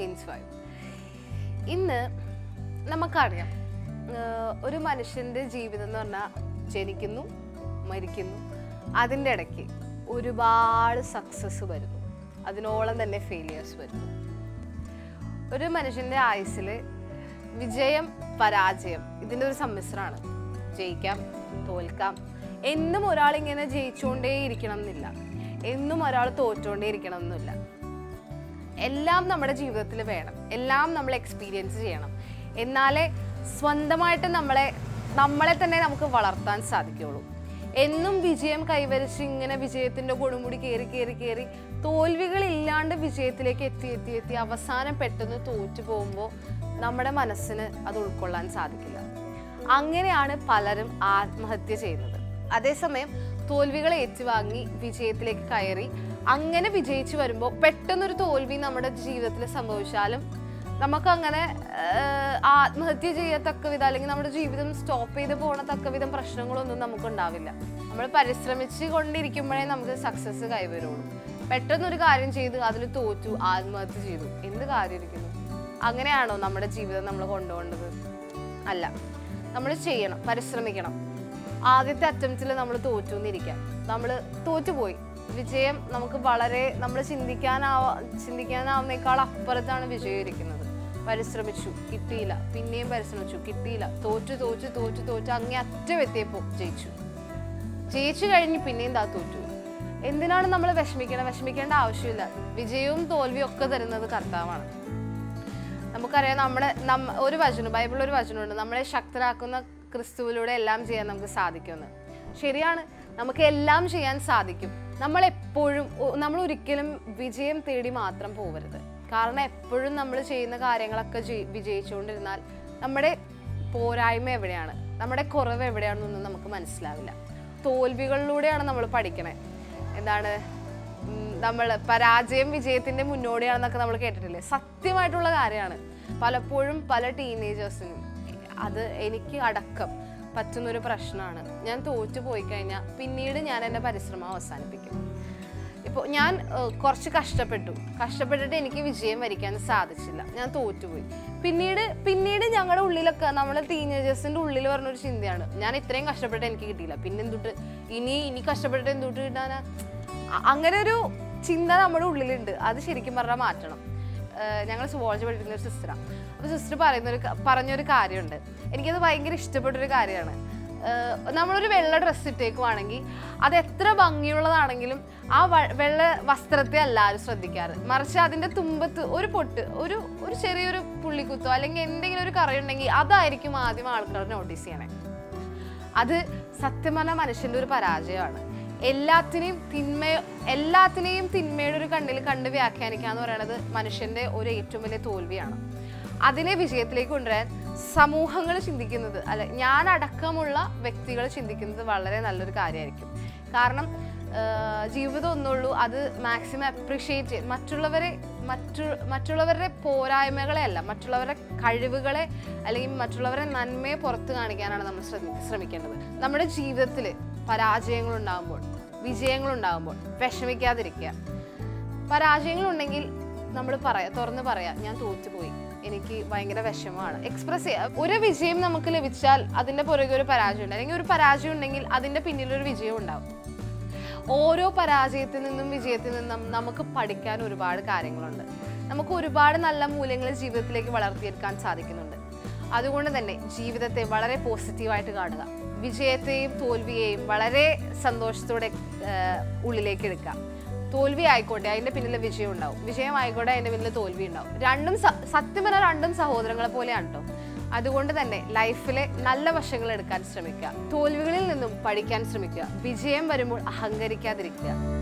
saints five ഇന്ന് നമുക്കറിയാം ആഹ് ഒരു മനുഷ്യൻ്റെ ജീവിതം എന്ന് പറഞ്ഞാൽ ജനിക്കുന്നു മരിക്കുന്നു അതിൻ്റെ ഇടയ്ക്ക് ഒരുപാട് സക്സസ് വരുന്നു അതിനോളം തന്നെ ഫെയിലിയേഴ്സ് വരുന്നു ഒരു മനുഷ്യൻ്റെ ആയുസ്സിൽ വിജയം പരാജയം ഇതിൻ്റെ ഒരു സമ്മിശ്രമാണ് ജയിക്കാം തോൽക്കാം എന്നും ഒരാൾ ഇങ്ങനെ ജയിച്ചുകൊണ്ടേ ഇരിക്കണം എന്നില്ല എന്നും ഒരാൾ തോറ്റുകൊണ്ടേ ഇരിക്കണം എന്നില്ല എല്ലാം നമ്മുടെ ജീവിതത്തിൽ വേണം എല്ലാം നമ്മൾ എക്സ്പീരിയൻസ് ചെയ്യണം എന്നാലേ സ്വന്തമായിട്ട് നമ്മളെ നമ്മളെ തന്നെ നമുക്ക് വളർത്താൻ സാധിക്കുകയുള്ളൂ എന്നും വിജയം കൈവരിച്ച് ഇങ്ങനെ വിജയത്തിന്റെ കൊടുമുടി കയറി കയറി കയറി തോൽവികളില്ലാണ്ട് വിജയത്തിലേക്ക് എത്തി എത്തി എത്തി അവസാനം പെട്ടെന്ന് തോറ്റു പോകുമ്പോൾ നമ്മുടെ മനസ്സിന് അത് ഉൾക്കൊള്ളാൻ സാധിക്കില്ല അങ്ങനെയാണ് പലരും ആത്മഹത്യ ചെയ്യുന്നത് അതേസമയം തോൽവികളെ ഏറ്റുവാങ്ങി വിജയത്തിലേക്ക് കയറി അങ്ങനെ വിജയിച്ചു വരുമ്പോൾ പെട്ടെന്നൊരു തോൽവി നമ്മുടെ ജീവിതത്തിൽ സംഭവിച്ചാലും നമുക്കങ്ങനെ ആഹ്, ആത്മഹത്യ ചെയ്യത്തക്ക വിധം അല്ലെങ്കിൽ നമ്മുടെ ജീവിതം സ്റ്റോപ്പ് ചെയ്ത് പോണ തക്ക വിധം പ്രശ്നങ്ങളൊന്നും നമുക്കുണ്ടാവില്ല നമ്മൾ പരിശ്രമിച്ച് കൊണ്ടിരിക്കുമ്പോഴേ നമുക്ക് സക്സസ് കൈവരുള്ളൂ പെട്ടെന്നൊരു കാര്യം ചെയ്ത് അതിൽ തോറ്റു ആത്മഹത്യ ചെയ്തു എന്ത് കാര്യമായിരിക്കുന്നു അങ്ങനെയാണോ നമ്മുടെ ജീവിതം നമ്മൾ കൊണ്ടുപോകേണ്ടത് അല്ല നമ്മൾ ചെയ്യണം പരിശ്രമിക്കണം ആദ്യത്തെ അറ്റംപ്റ്റിൽ നമ്മൾ തോറ്റു എന്നിരിക്കാം നമ്മൾ തോറ്റുപോയി വിജയം നമുക്ക് വളരെ നമ്മൾ ചിന്തിക്കാനാവാ ചിന്തിക്കാനാവുന്നേക്കാൾ അപ്പുറത്താണ് വിജയം ഇരിക്കുന്നത് പരിശ്രമിച്ചു കിട്ടിയില്ല പിന്നെയും പരിശ്രമിച്ചു കിട്ടിയില്ല തോറ്റു തോറ്റു തോറ്റു തോറ്റു അങ്ങേ അറ്റം എത്തിയപ്പോൾ ജയിച്ചു ജയിച്ചു കഴിഞ്ഞ് പിന്നെയും താ തോറ്റു എന്തിനാണ് നമ്മൾ വിഷമിക്കണം വിഷമിക്കേണ്ട ആവശ്യമില്ല വിജയവും തോൽവിയും ഒക്കെ തരുന്നത് കർത്താവാണ് നമുക്കറിയാം നമ്മുടെ നമ്മ ഒരു വചനം ബൈബിളിൽ ഒരു വചനമുണ്ട് നമ്മളെ ശക്തരാക്കുന്ന ക്രിസ്തുവിലൂടെ എല്ലാം ചെയ്യാൻ നമുക്ക് സാധിക്കുമെന്ന് ശരിയാണ് നമുക്ക് എല്ലാം ചെയ്യാൻ സാധിക്കും നമ്മൾ എപ്പോഴും ഒ- നമ്മൾ ഒരിക്കലും വിജയം തേടി മാത്രം പോകരുത് കാരണം എപ്പോഴും നമ്മൾ ചെയ്യുന്ന കാര്യങ്ങളൊക്കെ ജയി- വിജയിച്ചുകൊണ്ടിരുന്നാൽ നമ്മുടെ പോരായ്മ എവിടെയാണ് നമ്മുടെ കുറവ് എവിടെയാണെന്നൊന്നും നമുക്ക് മനസ്സിലാവില്ല തോൽവികളിലൂടെയാണ് നമ്മൾ പഠിക്കണേ എന്താണ് നമ്മൾ പരാജയം വിജയത്തിന്റെ മുന്നോടിയാണെന്നൊക്കെ നമ്മൾ കേട്ടിട്ടില്ലേ സത്യമായിട്ടുള്ള കാര്യമാണ് പലപ്പോഴും പല ടീനേജേഴ്സിനും അത് എനിക്ക് അടക്കം പറ്റുന്നൊരു പ്രശ്നമാണ് ഞാൻ തോറ്റു പോയി കഴിഞ്ഞാൽ പിന്നീട് ഞാൻ എൻ്റെ പരിശ്രമം അവസാനിപ്പിക്കും ഇപ്പോൾ ഞാൻ ഏഹ്, കുറച്ച് കഷ്ടപ്പെട്ടു കഷ്ടപ്പെട്ടിട്ട് എനിക്ക് വിജയം വരിക്കാൻ സാധിച്ചില്ല ഞാൻ തോറ്റുപോയി പിന്നീട് പിന്നീട് ഞങ്ങളുടെ ഉള്ളിലൊക്കെ നമ്മുടെ ടീനേജേഴ്സിന്റെ ഉള്ളിൽ പറഞ്ഞൊരു ചിന്തയാണ് ഞാൻ ഇത്രയും കഷ്ടപ്പെട്ട് എനിക്ക് കിട്ടിയില്ല പിന്നെ എന്തുട്ട് ഇനി ഇനി കഷ്ടപ്പെട്ടിട്ട് എന്തുട്ട് കിട്ടാനാ അ- അങ്ങനെ ഒരു ചിന്ത നമ്മുടെ ഉള്ളിലുണ്ട് അത് ശരിക്കും പറഞ്ഞാൽ മാറ്റണം ഞങ്ങൾ സുവോളജി പഠിക്കുന്ന ഒരു സിസ്റ്ററാണ് അപ്പോൾ സിസ്റ്റർ പറയുന്നൊരു ക- പറഞ്ഞൊരു കാര്യമുണ്ട് എനിക്കത് ഭയങ്കര ഇഷ്ടപ്പെട്ടൊരു കാര്യമാണ് ഏഹ് നമ്മളൊരു വെള്ള ഡ്രസ്സ് ഇട്ടേക്കുവാണെങ്കിൽ അത് എത്ര ഭംഗിയുള്ളതാണെങ്കിലും ആ വ- വെള്ള വസ്ത്രത്തെ എല്ലാവരും ശ്രദ്ധിക്കാറ് മറിച്ച് അതിന്റെ തുമ്പത്ത് ഒരു പൊട്ട് ഒരു ഒരു ചെറിയൊരു പുള്ളിക്കുത്തോ അല്ലെങ്കിൽ എന്തെങ്കിലും ഒരു കറയുണ്ടെങ്കിൽ അതായിരിക്കും ആദ്യം ആൾക്കാർ നോട്ടീസ് ചെയ്യണേ അത് സത്യം പറഞ്ഞ മനുഷ്യന്റെ ഒരു പരാജയമാണ് എല്ലാത്തിനെയും തിന്മ എല്ലാത്തിനെയും തിന്മയുടെ ഒരു കണ്ണിൽ കണ്ട് വ്യാഖ്യാനിക്കുക എന്ന് പറയുന്നത് മനുഷ്യന്റെ ഒരു ഏറ്റവും വലിയ തോൽവിയാണ് അതിനെ വിജയത്തിലേക്ക് കൊണ്ടുവരാൻ സമൂഹങ്ങൾ ചിന്തിക്കുന്നത് അല്ലെ ഞാൻ അടക്കമുള്ള വ്യക്തികൾ ചിന്തിക്കുന്നത് വളരെ നല്ലൊരു കാര്യമായിരിക്കും കാരണം ആഹ് ജീവിതം ഒന്നുള്ളൂ അത് മാക്സിമം അപ്രിഷിയേറ്റ് ചെയ്ത് മറ്റുള്ളവരെ മറ്റു മറ്റുള്ളവരുടെ പോരായ്മകളെ അല്ല മറ്റുള്ളവരുടെ കഴിവുകളെ അല്ലെങ്കിൽ മറ്റുള്ളവരുടെ നന്മയെ പുറത്ത് കാണിക്കാനാണ് നമ്മൾ ശ്രമി ശ്രമിക്കേണ്ടത് നമ്മുടെ ജീവിതത്തിൽ പരാജയങ്ങൾ ഉണ്ടാകുമ്പോൾ വിജയങ്ങൾ ഉണ്ടാകുമ്പോൾ വിഷമിക്കാതിരിക്കുക പരാജയങ്ങളുണ്ടെങ്കിൽ നമ്മൾ പറയാ തുറന്ന് പറയാ ഞാൻ തോറ്റുപോയി എനിക്ക് ഭയങ്കര വിഷമമാണ് എക്സ്പ്രസ് ചെയ്യുക ഒരു വിജയം നമുക്ക് ലഭിച്ചാൽ അതിന്റെ പുറകെ ഒരു പരാജയം ഉണ്ട് അല്ലെങ്കിൽ ഒരു പരാജയം ഉണ്ടെങ്കിൽ അതിന്റെ പിന്നിൽ ഒരു വിജയം ഉണ്ടാവും ഓരോ പരാജയത്തിൽ നിന്നും വിജയത്തിൽ നിന്നും നമുക്ക് പഠിക്കാൻ ഒരുപാട് കാര്യങ്ങളുണ്ട് നമുക്ക് ഒരുപാട് നല്ല മൂല്യങ്ങൾ ജീവിതത്തിലേക്ക് വളർത്തിയെടുക്കാൻ സാധിക്കുന്നുണ്ട് അതുകൊണ്ട് തന്നെ ജീവിതത്തെ വളരെ പോസിറ്റീവായിട്ട് കാണുക വിജയത്തെയും തോൽവിയെയും വളരെ സന്തോഷത്തോടെ ആ, ഉള്ളിലേക്ക് എടുക്കുക തോൽവി ആയിക്കോട്ടെ അതിന്റെ പിന്നിൽ വിജയം ഉണ്ടാവും വിജയം ആയിക്കോട്ടെ അതിന്റെ പിന്നിൽ തോൽവി ഉണ്ടാവും രണ്ടും സ- സത്യം പറഞ്ഞാൽ രണ്ടും സഹോദരങ്ങളെ പോലെയാണ് കേട്ടോ അതുകൊണ്ട് തന്നെ ലൈഫിലെ നല്ല വശങ്ങൾ എടുക്കാൻ ശ്രമിക്കുക തോൽവികളിൽ നിന്നും പഠിക്കാൻ ശ്രമിക്കുക വിജയം വരുമ്പോൾ അഹങ്കരിക്കാതിരിക്കുക